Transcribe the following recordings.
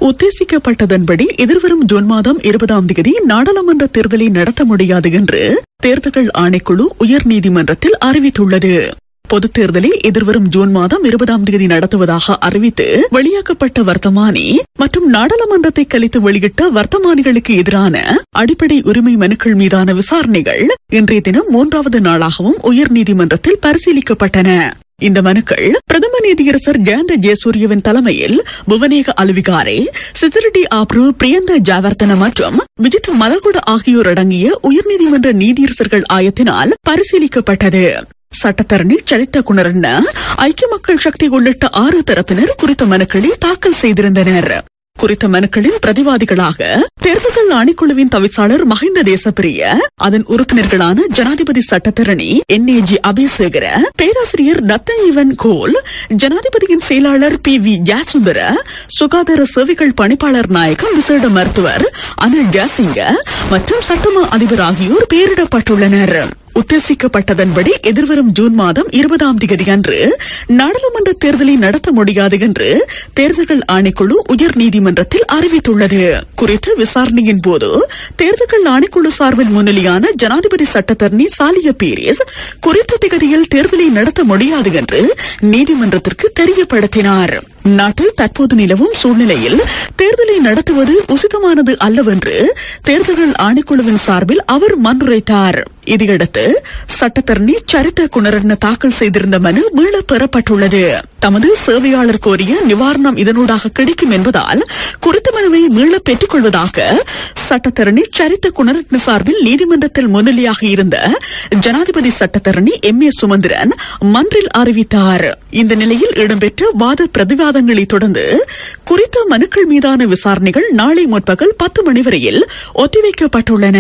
உத்தேசிக்கப்பட்டதன்படி எதிர்வரும் ஜூன் மாதம் இருபதாம் தேதி நாடாளுமன்ற தேர்தலை நடத்த முடியாது என்று தேர்தல்கள் ஆணைக்குழு உயர்நீதிமன்றத்தில் அறிவித்துள்ளது பொதுத் தேர்தலை எதிர்வரும் ஜூன் மாதம் இருபதாம் தேதி நடத்துவதாக அறிவித்து வெளியாக்கப்பட்ட வர்த்தமானி மற்றும் நாடாளுமன்றத்தை கழித்து வெளியிட்ட வர்த்தமானிகளுக்கு எதிரான அடிப்படை உரிமை மனுக்கள் மீதான விசாரணைகள் இன்றைய தினம் மூன்றாவது நாளாகவும் உயர்நீதிமன்றத்தில் பரிசீலிக்கப்பட்டன இந்த மனுக்கள் பிரதம நீதியரசர் ஜெயந்த ஜெயசூரியவின் தலைமையில் புவனேக அலுவிகாரே சிசிரடி ஆப்ரு பிரியந்த ஜாவர்த்தன மற்றும் விஜித் மலர்குட ஆகியோர் அடங்கிய உயர்நீதிமன்ற நீதியரசர்கள் ஆயத்தினால் பரிசீலிக்கப்பட்டது சட்டத்தரணி சரித்த குணரண்ண ஐக்கிய மக்கள் சக்தி உள்ளிட்ட ஆறு தரப்பினர் குறித்த மனுக்களை தாக்கல் செய்திருந்தனர் குறித்த மனுக்களின் பிரதிவாதிகளாக தேர்தல்கள் ஆணைக்குழுவின் தவிசாளர் மஹிந்த தேசப்பிரிய அதன் உறுப்பினர்களான ஜனாதிபதி சட்டத்தரணி என் ஏ ஜி அபேசேகர பேராசிரியர் ரத்தன் கோல் ஜனாதிபதியின் செயலாளர் பி வி ஜாசுந்தர சுகாதார சேவைகள் பணிப்பாளர் நாயகம் விசேட மருத்துவர் அனில் ஜாசிங்க மற்றும் சட்டமா அதிபர் ஆகியோர் பெயரிடப்பட்டுள்ளனர் உத்தேசிக்கப்பட்டதன்படி எதிர்வரும் ஜூன் மாதம் இருபதாம் தேதி அன்று நாடாளுமன்ற தேர்தலை நடத்த முடியாது என்று தேர்தல்கள் ஆணைக்குழு உயர்நீதிமன்றத்தில் அறிவித்துள்ளது குறித்த விசாரணையின் போது தேர்தல்கள் ஆணைக்குழு சார்பில் முன்னிலையான ஜனாதிபதி சட்டத்தரணி சாலிய பீரிஸ் குறித்த திகதியில் தேர்தலை நடத்த முடியாது என்று நீதிமன்றத்திற்கு தெரியப்படுத்தினார் நாட்டில் தற்போது நிலவும் சூழ்நிலையில் தேர்தலை நடத்துவது உசிதமானது அல்லவென்று தேர்தல்கள் ஆணைக்குழுவின் சார்பில் அவர் மன்றுரைத்தார் இதையடுத்து சட்டத்தரணி சரித்த குணரட்ன தாக்கல் செய்திருந்த மனு மீளப் பெறப்பட்டுள்ளது தமது சேவையாளர் கோரிய நிவாரணம் இதனூடாக கிடைக்கும் என்பதால் குறித்த மனுவை மீளப் பெற்றுக் கொள்வதாக சட்டத்தரணி சரித்த குணரட்ன சார்பில் நீதிமன்றத்தில் முன்னிலையாக இருந்த ஜனாதிபதி சட்டத்தரணி எம் ஏ சுமந்திரன் மன்றில் அறிவித்தார் இந்த நிலையில் இடம்பெற்ற வாத பிரதிவாதங்களை தொடர்ந்து குறித்த மனுக்கள் மீதான விசாரணைகள் நாளை முற்பகல் பத்து மணி வரையில் ஒத்திவைக்கப்பட்டுள்ளன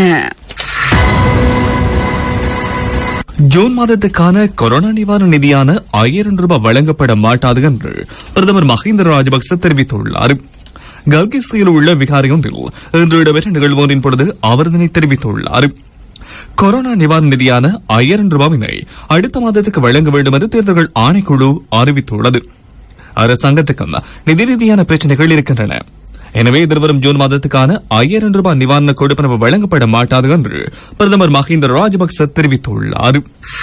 ஜூன் மாதத்துக்கான கொரோனா நிவாரண நிதியான ஆயிரம் ரூபாய் வழங்கப்பட மாட்டாது என்று பிரதமர் மஹிந்த ராஜபக்ச தெரிவித்துள்ளார் கல்கிஸ்ஸில் உள்ள விகாரி ஒன்றில் இன்று இடம்பெற்ற நிகழ்வு ஒன்றின் பொழுது அவர் இதனை தெரிவித்துள்ளார் கொரோனா நிவாரண நிதியான ஆயிரம் ரூபாவினை அடுத்த மாதத்துக்கு வழங்க வேண்டும் என்று தேர்தல்கள் ஆணைக்குழு அறிவித்துள்ளது அரசாங்கத்துக்கும் நிதி ரீதியான பிரச்சனைகள் இருக்கின்றன எனவே எதிர்வரும் ஜூன் மாதத்துக்கான ஆயிரம் ரூபாய் நிவாரண கொடுப்பனவு வழங்கப்பட மாட்டாது என்று பிரதமர் மஹிந்த ராஜபக்ச தெரிவித்துள்ளார்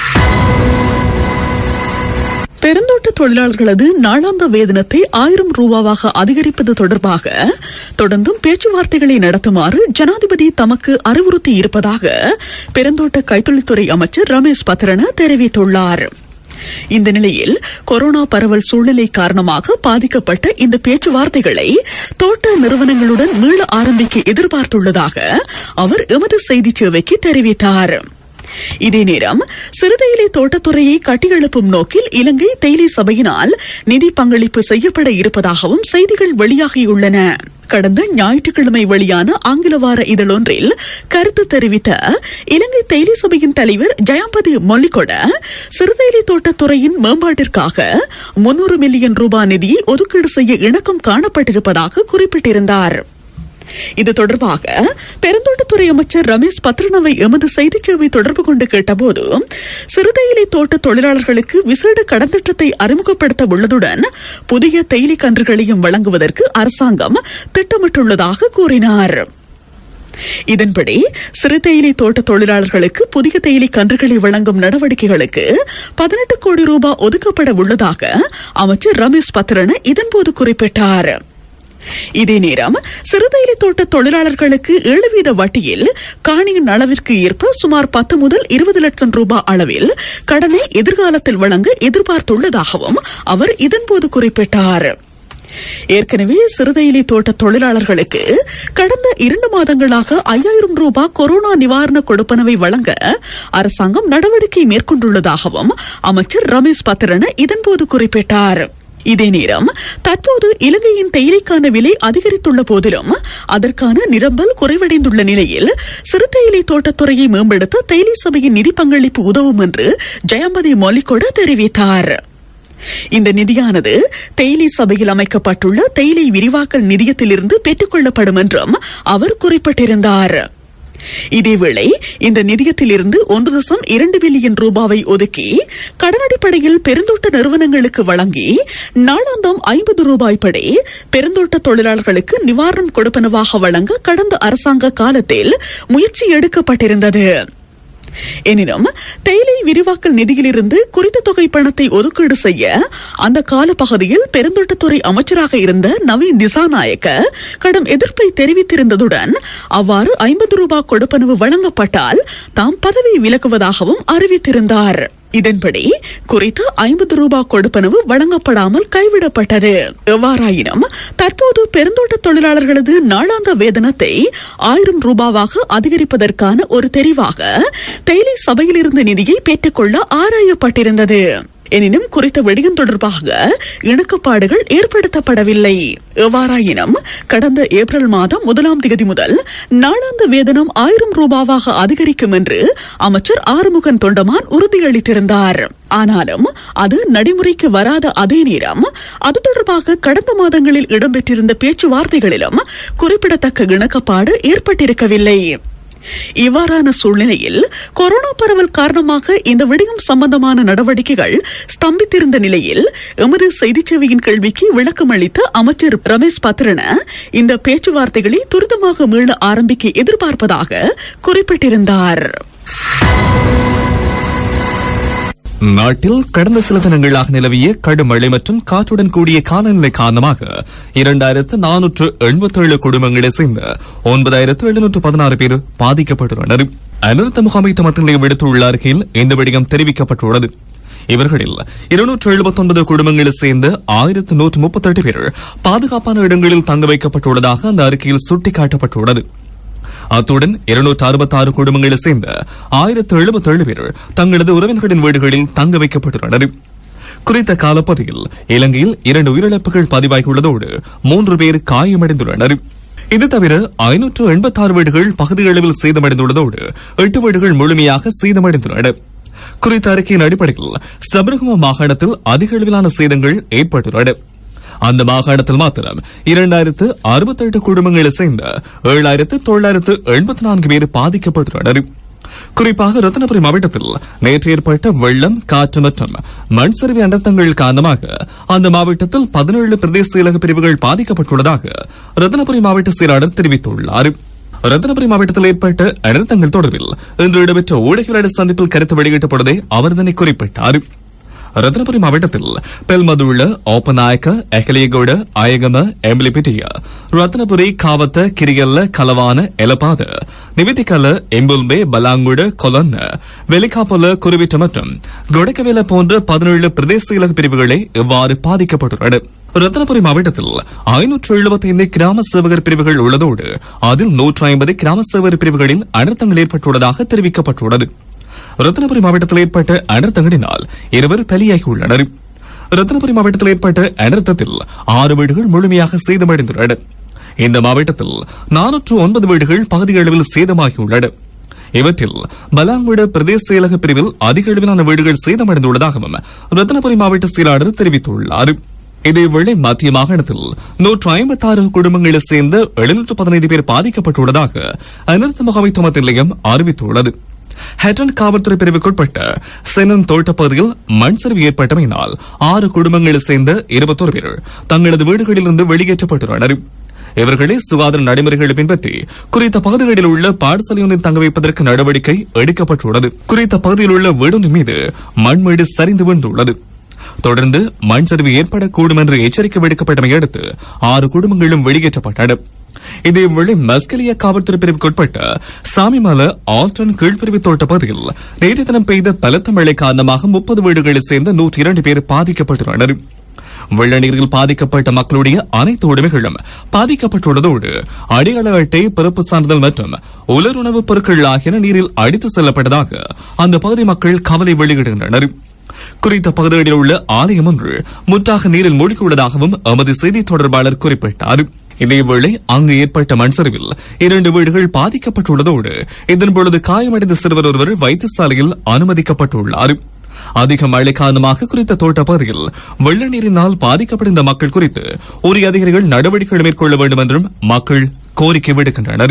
பெருந்தோட்ட தொழிலாளர்களது நாளாந்த வேதனத்தை ஆயிரம் ரூபாவாக அதிகரிப்பது தொடர்பாக தொடர்ந்தும் பேச்சுவார்த்தைகளை நடத்துமாறு ஜனாதிபதி தமக்கு அறிவுறுத்தி இருப்பதாக பெருந்தோட்ட கைத்தொழில்துறை அமைச்சர் ரமேஷ் பத்ரன தெரிவித்துள்ளார் இந்த நிலையில் கொரோனா பரவல் சூழ்நிலை காரணமாக பாதிக்கப்பட்ட இந்த பேச்சுவார்த்தைகளை தோட்ட நிறுவனங்களுடன் மீள ஆரம்பிக்க எதிர்பார்த்துள்ளதாக அவர் எமது செய்தி சேவைக்கு தெரிவித்தார் இதே நேரம் சிறுதையிலை தோட்டத்துறையை கட்டியெழுப்பும் நோக்கில் இலங்கை தேயிலை சபையினால் நிதி பங்களிப்பு செய்யப்பட இருப்பதாகவும் செய்திகள் வெளியாகியுள்ளன கடந்த ஞாயிற்றுக்கிழமை வெளியான ஆங்கில வார இதழொன்றில் கருத்து தெரிவித்த இலங்கை தேயிலை சபையின் தலைவர் ஜெயம்பதி மொல்லிகொட சிறுதேயிலை தோட்டத்துறையின் மேம்பாட்டிற்காக முன்னூறு மில்லியன் ரூபாய் நிதியை ஒதுக்கீடு செய்ய இணக்கம் காணப்பட்டிருப்பதாக குறிப்பிட்டிருந்தார் இது தொடர்பாக பெருந்தோட்டத்துறை அமைச்சர் ரமேஷ் பத்ரனவை எமது செய்திச் சேவை தொடர்பு கொண்டு கேட்டபோது சிறுதேயிலை தோட்ட தொழிலாளர்களுக்கு விசேட கடன் திட்டத்தை அறிமுகப்படுத்த உள்ளதுடன் புதிய தேயிலை கன்றுகளையும் வழங்குவதற்கு அரசாங்கம் திட்டமிட்டுள்ளதாக கூறினார் இதன்படி சிறு தேயிலை தோட்ட தொழிலாளர்களுக்கு புதிய தேயிலை கன்றுகளை வழங்கும் நடவடிக்கைகளுக்கு பதினெட்டு கோடி ரூபாய் ஒதுக்கப்பட உள்ளதாக அமைச்சர் ரமேஷ் பத்ரன இதன்போது குறிப்பிட்டார் இதே நேரம் சிறுதேயிலை தோட்ட தொழிலாளர்களுக்கு ஏழு வீத வட்டியில் காணியின் அளவிற்கு ஏற்ப சுமார் பத்து முதல் இருபது லட்சம் ரூபாய் அளவில் கடனை எதிர்காலத்தில் வழங்க எதிர்பார்த்துள்ளதாகவும் அவர் இதன்போது குறிப்பிட்டார் ஏற்கனவே சிறுதையிலை தோட்ட தொழிலாளர்களுக்கு கடந்த இரண்டு மாதங்களாக ஐயாயிரம் ரூபாய் கொரோனா நிவாரண கொடுப்பனவை வழங்க அரசாங்கம் நடவடிக்கை மேற்கொண்டுள்ளதாகவும் அமைச்சர் ரமேஷ் பத்ரன இதன்போது குறிப்பிட்டார் இதே நேரம் தற்போது இலங்கையின் தேயிலைக்கான விலை அதிகரித்துள்ள போதிலும் அதற்கான நிரம்பல் குறைவடைந்துள்ள நிலையில் சிறு தேயிலை தோட்டத்துறையை மேம்படுத்த தேயிலை சபையின் நிதி பங்களிப்பு உதவும் என்று ஜெயம்பதி மொலிகொட தெரிவித்தார் இந்த நிதியானது தேயிலை சபையில் அமைக்கப்பட்டுள்ள தேயிலை விரிவாக்கல் நிதியத்திலிருந்து பெற்றுக் கொள்ளப்படும் என்றும் அவர் குறிப்பிட்டிருந்தார் இதேவேளை இந்த நிதியத்திலிருந்து ஒன்று தசம் இரண்டு பில்லியன் ரூபாவை ஒதுக்கி கடனடிப்படையில் பெருந்தோட்ட நிறுவனங்களுக்கு வழங்கி நாளாந்தம் ஐம்பது ரூபாய் படி பெருந்தோட்ட தொழிலாளர்களுக்கு நிவாரணம் கொடுப்பனவாக வழங்க கடந்த அரசாங்க காலத்தில் முயற்சி எடுக்கப்பட்டிருந்தது எனினும் தேயிலை விரிவாக்கல் நிதியிலிருந்து குறித்த தொகை பணத்தை ஒதுக்கீடு செய்ய அந்த காலப்பகுதியில் பெருந்தோட்டத்துறை அமைச்சராக இருந்த நவீன் திசாநாயக்க கடும் எதிர்ப்பை தெரிவித்திருந்ததுடன் அவ்வாறு ஐம்பது ரூபாய் கொடுப்பனவு வழங்கப்பட்டால் தாம் பதவி விலகுவதாகவும் அறிவித்திருந்தார் இதன்படி குறித்த ஐம்பது ரூபாய் கொடுப்பனவு வழங்கப்படாமல் கைவிடப்பட்டது எவ்வாறாயினும் தற்போது பெருந்தோட்ட தொழிலாளர்களது நாளாந்த வேதனத்தை ஆயிரம் ரூபாவாக அதிகரிப்பதற்கான ஒரு தெரிவாக தேயிலை சபையிலிருந்து நிதியை பெற்றுக்கொள்ள ஆராயப்பட்டிருந்தது எனினும் குறித்த விடயம் தொடர்பாக இணக்கப்பாடுகள் ஏற்படுத்தப்படவில்லை எவ்வாறாயினும் கடந்த ஏப்ரல் மாதம் முதலாம் தேதி முதல் நாளாந்த வேதனம் ஆயிரம் ரூபாவாக அதிகரிக்கும் என்று அமைச்சர் ஆறுமுகன் தொண்டமான் உறுதியளித்திருந்தார் ஆனாலும் அது நடைமுறைக்கு வராத அதே நேரம் அது தொடர்பாக கடந்த மாதங்களில் இடம்பெற்றிருந்த பேச்சுவார்த்தைகளிலும் குறிப்பிடத்தக்க இணக்கப்பாடு ஏற்பட்டிருக்கவில்லை இவ்வாறான சூழ்நிலையில் கொரோனா பரவல் காரணமாக இந்த விடயம் சம்பந்தமான நடவடிக்கைகள் ஸ்தம்பித்திருந்த நிலையில் எமது செய்திச் சேவையின் கேள்விக்கு விளக்கம் அளித்த அமைச்சர் ரமேஷ் பத்ரன இந்த பேச்சுவார்த்தைகளை துரிதமாக மீள ஆரம்பிக்க எதிர்பார்ப்பதாக குறிப்பிட்டிருந்தார் நாட்டில் கடந்த சில தினங்களாக நிலவிய கடும் மழை மற்றும் காற்றுடன் கூடிய காலநிலை காரணமாக இரண்டாயிரத்து நானூற்று எண்பத்தேழு குடும்பங்களை சேர்ந்த ஒன்பதாயிரத்து எழுநூற்று பதினாறு பேர் பாதிக்கப்பட்டுள்ளனர் அனர்த்த முகாமை தமது நிலையம் விடுத்துள்ள அறிக்கையில் இந்த விடயம் தெரிவிக்கப்பட்டுள்ளது இவர்களில் இருநூற்று எழுபத்தி ஒன்பது குடும்பங்களை சேர்ந்த ஆயிரத்து நூற்று முப்பத்தெட்டு பேர் பாதுகாப்பான இடங்களில் தங்க வைக்கப்பட்டுள்ளதாக அந்த அறிக்கையில் சுட்டிக்காட்டப்பட்டுள்ளது அத்துடன் இருநூற்று அறுபத்தாறு குடும்பங்களை சேர்ந்த ஆயிரத்து எழுபத்தேழு பேர் தங்களது உறவினர்களின் வீடுகளில் தங்க வைக்கப்பட்டுள்ளனர் குறித்த காலப்பகுதியில் இலங்கையில் இரண்டு உயிரிழப்புகள் பதிவாகியுள்ளதோடு மூன்று பேர் காயமடைந்துள்ளனர் இது தவிர ஐநூற்று எண்பத்தாறு வீடுகள் பகுதியளவில் சேதமடைந்துள்ளதோடு எட்டு வீடுகள் முழுமையாக சேதமடைந்துள்ளன குறித்த அறிக்கையின் அடிப்படையில் சபரகம மாகாணத்தில் அதிக அளவிலான சேதங்கள் ஏற்பட்டுள்ளன அந்த மாகாணத்தில் மாத்திரம் இரண்டாயிரத்து அறுபத்தெட்டு குடும்பங்களை சேர்ந்த ஏழாயிரத்து தொள்ளாயிரத்து எண்பத்தி நான்கு பேர் பாதிக்கப்பட்டுள்ளனர் குறிப்பாக ரத்னபுரி மாவட்டத்தில் நேற்று ஏற்பட்ட வெள்ளம் காற்று மற்றும் மண் சரிவு அனர்த்தங்கள் காரணமாக அந்த மாவட்டத்தில் பதினேழு பிரதேச செயலக பிரிவுகள் பாதிக்கப்பட்டுள்ளதாக ரத்னபுரி மாவட்ட செயலாளர் தெரிவித்துள்ளார் ரத்னபுரி மாவட்டத்தில் ஏற்பட்ட அனர்த்தங்கள் தொடர்பில் இன்று இடம்பெற்ற ஊடகவியலாளர் சந்திப்பில் கருத்து வெளியிட்டப்படுவதை அவர் இதனை குறிப்பிட்டார் ರತ್ನಪುರಿ ಮಾವಟத்தில் ಪೆಲ್ಮದುಳ್ಳ ಓಪನಾಯಕ ಎಕಲಿಯಗೌಡ ಆಯಗಮ ಎಂಬ್ಲಿಪಿಟಿಯ ರತ್ನಪುರಿ ಕಾವತ್ತ ಕಿರಿಯಲ್ಲ ಕಲವಾನ ಎಲಪಾದ நிவேதிக்கல எம்புல்பே பலாங்குட கொலன்ன வெலிகாப்பல குருவிட்ட மற்றும் கொடக்கவேல போன்ற பதினேழு பிரதேச செயலக பிரிவுகளை இவ்வாறு பாதிக்கப்பட்டுள்ளன ரத்னபுரி மாவட்டத்தில் ஐநூற்று எழுபத்தைந்து கிராம சேவகர் பிரிவுகள் உள்ளதோடு அதில் நூற்று ஐம்பது கிராம சேவகர் பிரிவுகளில் அனர்த்தங்கள் ஏற்பட்டுள்ளதாக தெரிவிக்கப்பட்டுள்ளது ரத்னபுரி மாவட்டத்தில் ஏற்பட்ட அனர்த்தங்களினால் இருவர் பலியாகியுள்ளனர் ரத்னபுரி மாவட்டத்தில் ஏற்பட்ட அனர்த்தத்தில் ஆறு வீடுகள் முழுமையாக சேதமடைந்துள்ளன இந்த மாவட்டத்தில் நானூற்று ஒன்பது வீடுகள் பகுதியளவில் சேதமாகியுள்ளன இவற்றில் பலாங்குட பிரதேச செயலக பிரிவில் அதிக அளவிலான வீடுகள் சேதமடைந்துள்ளதாகவும் ரத்னபுரி மாவட்ட செயலாளர் தெரிவித்துள்ளார் இதேவேளை மத்திய மாகாணத்தில் நூற்று ஐம்பத்தி ஆறு குடும்பங்களை சேர்ந்த எழுநூற்று பதினைந்து பேர் பாதிக்கப்பட்டுள்ளதாக அனர்த்த முகாமைத்துவ நிலையம் அறிவித்துள்ளது ஹெட்டன் காவல்துறை பிரிவுக்குட்பட்ட செனன் தோட்ட பகுதியில் மண் சரிவு ஏற்பட்டமையினால் ஆறு குடும்பங்களை சேர்ந்த இருபத்தோரு பேர் தங்களது வீடுகளிலிருந்து வெளியேற்றப்பட்டுள்ளனர் இவர்களை சுகாதார நடைமுறைகளை பின்பற்றி குறித்த பகுதிகளில் உள்ள பாடசாலை ஒன்றில் தங்க வைப்பதற்கு நடவடிக்கை எடுக்கப்பட்டுள்ளது குறித்த பகுதியில் உள்ள வீடொன்றின் மீது மண்மேடு சரிந்து விழுந்துள்ளது தொடர்ந்து மண் சரிவு ஏற்படக்கூடும் என்று எச்சரிக்கை விடுக்கப்பட்டமை அடுத்து ஆறு குடும்பங்களும் வெளியேற்றப்பட்டன இதேவேளை மஸ்கலியா காவல்துறை பிரிவுக்குட்பட்ட சாமிமல ஆல்டன் கீழ்பிரிவு தோட்ட பகுதியில் நேற்று தினம் பெய்த பலத்த மழை காரணமாக முப்பது வீடுகளை சேர்ந்த நூற்றி இரண்டு பேர் பாதிக்கப்பட்டுள்ளனர் வெள்ள நீரில் பாதிக்கப்பட்ட மக்களுடைய அனைத்து உடைமைகளும் பாதிக்கப்பட்டுள்ளதோடு அடிகள அட்டை பிறப்பு சான்றிதழ் மற்றும் உலர் உணவுப் பொருட்கள் ஆகியன நீரில் அடித்து செல்லப்பட்டதாக அந்த பகுதி மக்கள் கவலை வெளியிடுகின்றனர் குறித்த பகுதிகளில் உள்ள ஆலயம் ஒன்று முற்றாக நீரில் மூழ்கியுள்ளதாகவும் எமது செய்தி தொடர்பாளர் குறிப்பிட்டார் இதேவேளை அங்கு ஏற்பட்ட மண் சரிவில் இரண்டு வீடுகள் பாதிக்கப்பட்டுள்ளதோடு இதன் பொழுது காயமடைந்த சிறுவர் ஒருவர் வைத்தியசாலையில் அனுமதிக்கப்பட்டுள்ளார் அதிக மழை காரணமாக குறித்த தோட்ட பகுதியில் வெள்ள நீரினால் பாதிக்கப்பட்ட மக்கள் குறித்து உரிய அதிகாரிகள் நடவடிக்கைகள் மேற்கொள்ள வேண்டும் என்றும் மக்கள் கோரிக்கை விடுக்கின்றனர்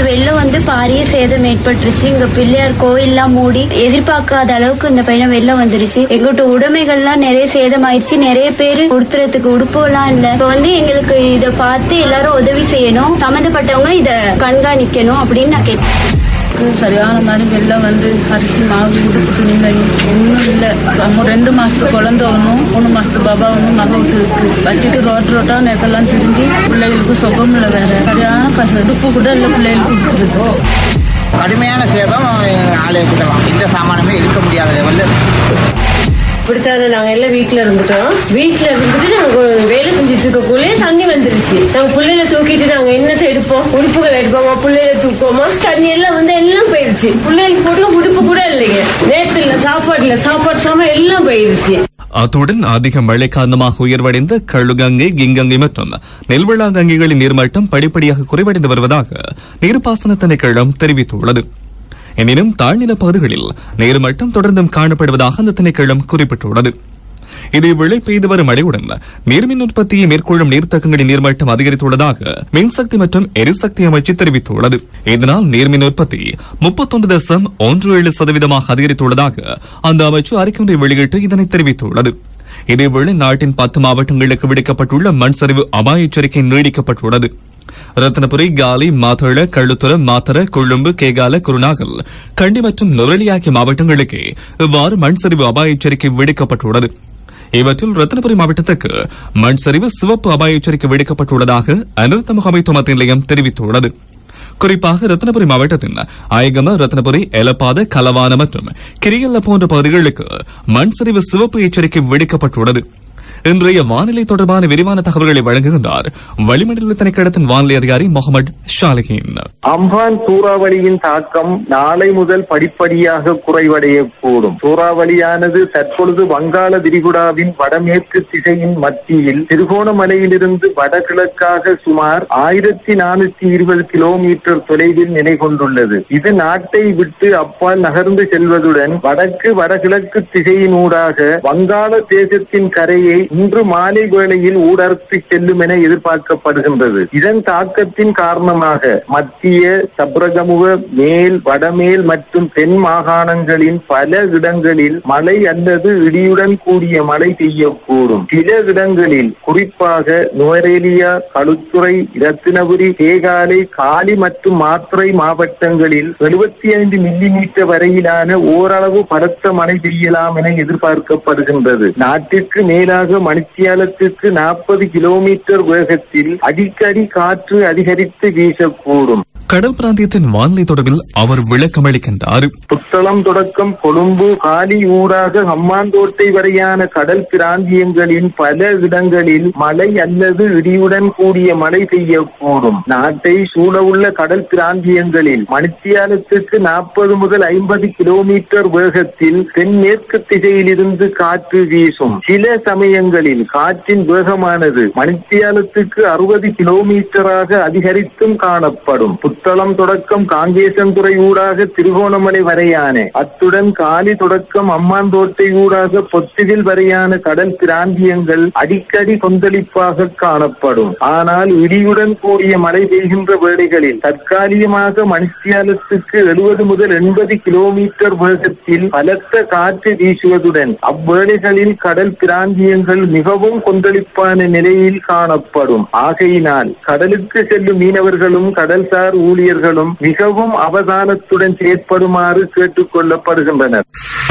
வெள்ளம் வந்து பாரிய சேதம் ஏற்பட்டுருச்சு இங்க பிள்ளையார் கோயில்லாம் மூடி எதிர்பார்க்காத அளவுக்கு இந்த பையன் வெள்ளம் வந்துருச்சு எங்கள்கிட்ட உடைமைகள்லாம் நிறைய சேதமாயிருச்சு நிறைய பேர் உடுத்துறதுக்கு உடுப்புலாம் இல்ல இப்ப வந்து எங்களுக்கு இத பார்த்து எல்லாரும் உதவி செய்யணும் சம்பந்தப்பட்டவங்க இத கண்காணிக்கணும் அப்படின்னு நான் கேட்டேன் சரியான மாதிரி வெள்ளம் வந்து அரிசி மாவு உடுப்பு துணிமணி ஒன்றும் இல்லை நம்ம ரெண்டு மாசத்து குழந்தை ஒன்றும் மூணு மாசத்து பாபா ஒன்றும் மக விட்டு இருக்கு வச்சுட்டு ரோட் ரோட்டா நேத்தெல்லாம் திரிஞ்சு பிள்ளைகளுக்கு சுகம் இல்லை வேற சரியான கஷ்டம் உடுப்பு கூட இல்லை பிள்ளைகளுக்கு கொடுத்துருது கடுமையான சேதம் ஆலயத்துக்கெல்லாம் எந்த சாமானுமே இருக்க முடியாத லெவலில் இப்படித்தானே நாங்க எல்லாம் வீட்டுல இருந்துட்டோம் வீட்டுல இருந்துட்டு நாங்க வேலை செஞ்சுட்டு இருக்கக்குள்ளே தண்ணி வந்துருச்சு நாங்க பிள்ளைல தூக்கிட்டு நாங்க என்னத்தை எடுப்போம் உடுப்புகள் எடுப்போமா பிள்ளைல தூக்குவோமா தண்ணி எல்லாம் வந்து எல்லாம் போயிருச்சு பிள்ளைகளுக்கு போட்டு உடுப்பு கூட இல்லைங்க நேரத்துல இல்ல சாப்பாடு இல்ல சாப்பாடு சாம எல்லாம் போயிருச்சு அத்துடன் அதிக மழை காரணமாக உயர்வடைந்த கழுகங்கை கிங்கங்கை மற்றும் நெல்விழா கங்கைகளின் நீர்மட்டம் படிப்படியாக குறைவடைந்து வருவதாக நீர்ப்பாசன திணைக்களம் தெரிவித்துள்ளது எனினும் தாழ்நில பகுதிகளில் நீர்மட்டம் தொடர்ந்தும் காணப்படுவதாக அந்த திணைக்களம் குறிப்பிட்டுள்ளது இதேவேளை பெய்து வரும் மழையுடன் நீர்மின் உற்பத்தியை மேற்கொள்ளும் நீர்த்தக்கங்களின் நீர்மட்டம் அதிகரித்துள்ளதாக மின்சக்தி மற்றும் எரிசக்தி அமைச்சு தெரிவித்துள்ளது இதனால் நீர்மின் உற்பத்தி முப்பத்தொன்று தசம் ஒன்று ஏழு சதவீதமாக அதிகரித்துள்ளதாக அந்த அமைச்சு அறிக்கை ஒன்றை வெளியிட்டு இதனை தெரிவித்துள்ளது இதேவேளை நாட்டின் பத்து மாவட்டங்களுக்கு விடுக்கப்பட்டுள்ள மண் சரிவு அபாய எச்சரிக்கை நீடிக்கப்பட்டுள்ளது ரத்னபுரி காலி மாதள கள்ளுத்துறை மாத்தர கொழும்பு கேகால குருநாகல் கண்டி மற்றும் நுரலி ஆகிய மாவட்டங்களுக்கு இவ்வாறு மண் சரிவு அபாய எச்சரிக்கை விடுக்கப்பட்டுள்ளது இவற்றில் ரத்னபுரி மாவட்டத்துக்கு மண் சரிவு சிவப்பு அபாய எச்சரிக்கை விடுக்கப்பட்டுள்ளதாக அனர்த்த முகாமைத்துவ நிலையம் தெரிவித்துள்ளது குறிப்பாக ரத்னபுரி மாவட்டத்தின் ஆயகம ரத்னபுரி எலப்பாத கலவான மற்றும் கிரியல்ல போன்ற பகுதிகளுக்கு மண் சரிவு சிவப்பு எச்சரிக்கை விடுக்கப்பட்டுள்ளது இன்றைய வானிலை தொடர்பான விரிவான தகவல்களை வழங்குகின்றார் வளிமண்டல திணைக்களத்தின் வானிலை அதிகாரி முகமது ஷாலிகின் அம்பான் சூறாவளியின் தாக்கம் நாளை முதல் படிப்படியாக குறைவடையக்கூடும் சூறாவளியானது தற்பொழுது வங்காள விரிகுடாவின் வடமேற்கு திசையின் மத்தியில் திருகோணமலையிலிருந்து வடகிழக்காக சுமார் ஆயிரத்தி நானூத்தி இருபது கிலோமீட்டர் தொலைவில் நிலை கொண்டுள்ளது இது நாட்டை விட்டு அப்பால் நகர்ந்து செல்வதுடன் வடக்கு வடகிழக்கு திசையினூடாக வங்காள தேசத்தின் கரையை இன்று மாலை வேளையில் ஊடறுத்து செல்லும் என எதிர்பார்க்கப்படுகின்றது இதன் தாக்கத்தின் காரணமாக மத்திய சப்ரகமுக மேல் வடமேல் மற்றும் தென் மாகாணங்களின் பல இடங்களில் மழை அல்லது இடியுடன் கூடிய மழை பெய்யக்கூடும் சில இடங்களில் குறிப்பாக நுவரேலியா களுத்துறை இரத்தினபுரி கேகாலை காலி மற்றும் மாத்துறை மாவட்டங்களில் எழுபத்தி ஐந்து மில்லி மீட்டர் வரையிலான ஓரளவு பலத்த மழை பெய்யலாம் என எதிர்பார்க்கப்படுகின்றது நாட்டிற்கு மேலாக மணித்தியாலத்துக்கு நாற்பது கிலோமீட்டர் வேகத்தில் அடிக்கடி காற்று அதிகரித்து வீசக்கூடும் கடல் பிராந்தியத்தின் வானிலை தொடர்பில் அவர் விளக்கமளிக்கின்றார் புத்தளம் தொடக்கம் கொழும்பு காலி ஊடாக ஹம்மாந்தோட்டை வரையான கடல் பிராந்தியங்களின் பல இடங்களில் மழை அல்லது இடியுடன் கூடிய மழை பெய்யக்கூடும் நாட்டை சூழவுள்ள கடல் பிராந்தியங்களில் மணித்தியாலத்துக்கு நாற்பது முதல் ஐம்பது கிலோமீட்டர் வேகத்தில் தென்மேற்கு திசையிலிருந்து காற்று வீசும் சில சமயங்களில் காற்றின் வேகமானது மணித்தியாலத்துக்கு அறுபது கிலோமீட்டராக அதிகரித்தும் காணப்படும் புத்தளம் தொடக்கம் காங்கேசன்துறை ஊடாக திருகோணமலை வரையான அத்துடன் காலி தொடக்கம் அம்மாந்தோட்டை ஊடாக பொத்துவில் வரையான கடல் பிராந்தியங்கள் அடிக்கடி கொந்தளிப்பாக காணப்படும் ஆனால் இடியுடன் கூடிய மழை பெய்கின்ற வேளைகளில் தற்காலிகமாக மணித்தியாலத்துக்கு எழுபது முதல் எண்பது கிலோமீட்டர் வேகத்தில் பலத்த காற்று வீசுவதுடன் அவ்வேளைகளில் கடல் பிராந்தியங்கள் மிகவும் கொந்தளிப்பான நிலையில் காணப்படும் ஆகையினால் கடலுக்கு செல்லும் மீனவர்களும் கடல்சார் ஊழியர்களும் மிகவும் அவதானத்துடன் செயற்படுமாறு கேட்டுக் கொள்ளப்படுகின்றனர்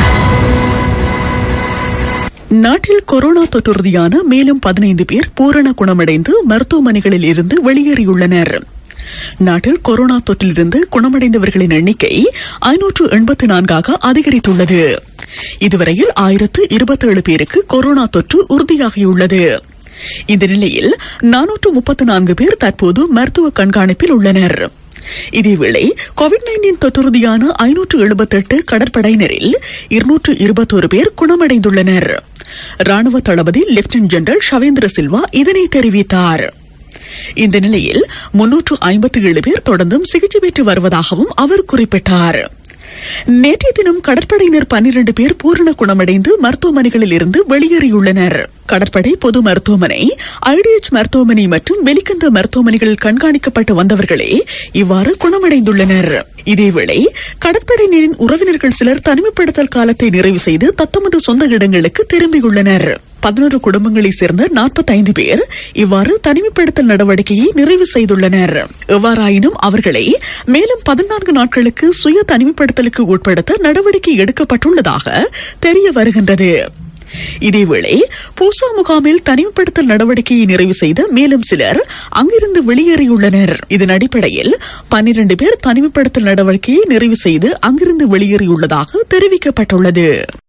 நாட்டில் கொரோனா தொற்றுறுதியான மேலும் பதினைந்து பேர் பூரண குணமடைந்து மருத்துவமனைகளில் இருந்து வெளியேறியுள்ளனர் நாட்டில் கொரோனா தொற்றிலிருந்து குணமடைந்தவர்களின் எண்ணிக்கை ஐநூற்று எண்பத்து நான்காக அதிகரித்துள்ளது இதுவரையில் ஆயிரத்து இருபத்தேழு பேருக்கு கொரோனா தொற்று உறுதியாகியுள்ளது இந்த நிலையில் நானூற்று முப்பத்து நான்கு பேர் தற்போது மருத்துவ கண்காணிப்பில் உள்ளனர் இதேவேளை கோவிட் நைன்டீன் தொற்றுறுதியான ஐநூற்று எழுபத்தெட்டு கடற்படையினரில் இருநூற்று இருபத்தோரு பேர் குணமடைந்துள்ளனர் ராணுவ தளபதி லெப்டினன்ட் ஜெனரல் ஷவேந்திர சில்வா இதனை தெரிவித்தார் இந்த நிலையில் முன்னூற்று ஐம்பத்தி ஏழு பேர் தொடர்ந்தும் சிகிச்சை பெற்று வருவதாகவும் அவர் குறிப்பிட்டார் நேற்றைய தினம் கடற்படையினர் பன்னிரண்டு பேர் பூரண குணமடைந்து மருத்துவமனைகளில் இருந்து வெளியேறியுள்ளனர் கடற்படை பொது மருத்துவமனை ஐடிஎச் மருத்துவமனை மற்றும் வெலிக்கந்த மருத்துவமனைகளில் கண்காணிக்கப்பட்டு வந்தவர்களே இவ்வாறு குணமடைந்துள்ளனர் இதேவேளை கடற்படையினரின் உறவினர்கள் சிலர் தனிமைப்படுத்தல் காலத்தை நிறைவு செய்து தத்தமது சொந்த இடங்களுக்கு திரும்பியுள்ளனர் பதினோரு குடும்பங்களைச் சேர்ந்த 45 பேர் இவ்வாறு தனிமைப்படுத்தல் நடவடிக்கையை நிறைவு செய்துள்ளனர் எவ்வாறாயினும் அவர்களை மேலும் பதினான்கு நாட்களுக்கு சுய தனிமைப்படுத்தலுக்கு உட்படுத்த நடவடிக்கை எடுக்கப்பட்டுள்ளதாக தெரிய வருகின்றது இதேவேளை பூசா முகாமில் தனிமைப்படுத்தல் நடவடிக்கையை நிறைவு செய்த மேலும் சிலர் அங்கிருந்து வெளியேறியுள்ளனர் இதன் அடிப்படையில் பன்னிரண்டு பேர் தனிமைப்படுத்தல் நடவடிக்கையை நிறைவு செய்து அங்கிருந்து வெளியேறியுள்ளதாக தெரிவிக்கப்பட்டுள்ளது